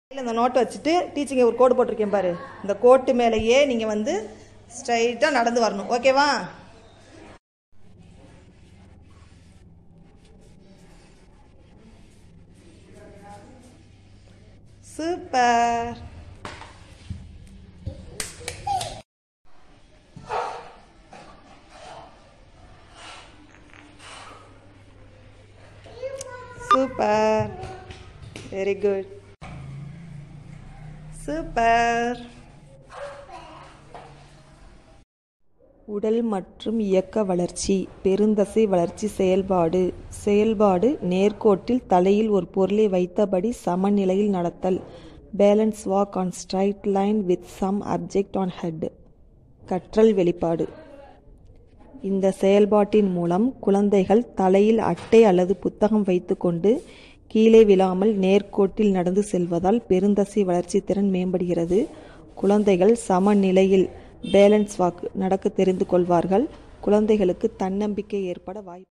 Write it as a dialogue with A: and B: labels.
A: கையில் இந்த நோட்டை வச்சுட்டு டீச்சிங்க ஒரு கோடு போட்டிருக்கேன் பாரு இந்த கோட்டு மேலேயே நீங்கள் வந்து ஸ்ட்ரைட்டாக நடந்து வரணும் ஓகேவா super super very good super உடல் மற்றும் இயக்க வளர்ச்சி பெருந்தசை வளர்ச்சி செயல்பாடு செயல்பாடு நேர்கோட்டில் தலையில் ஒரு பொருளை வைத்தபடி சமநிலையில் நடத்தல் balance walk on straight line with some object on head கற்றல் வெளிப்பாடு இந்த செயல்பாட்டின் மூலம் குழந்தைகள் தலையில் அட்டை அல்லது புத்தகம் வைத்துக்கொண்டு கீழே விழாமல் நேர்கோட்டில் நடந்து செல்வதால் பெருந்தசை வளர்ச்சி திறன் மேம்படுகிறது குழந்தைகள் சமநிலையில் பேலன்ஸ் வாக் நடக்க தெரிந்து கொள்வார்கள் குழந்தைகளுக்கு தன்னம்பிக்கை ஏற்பட வாய்ப்பு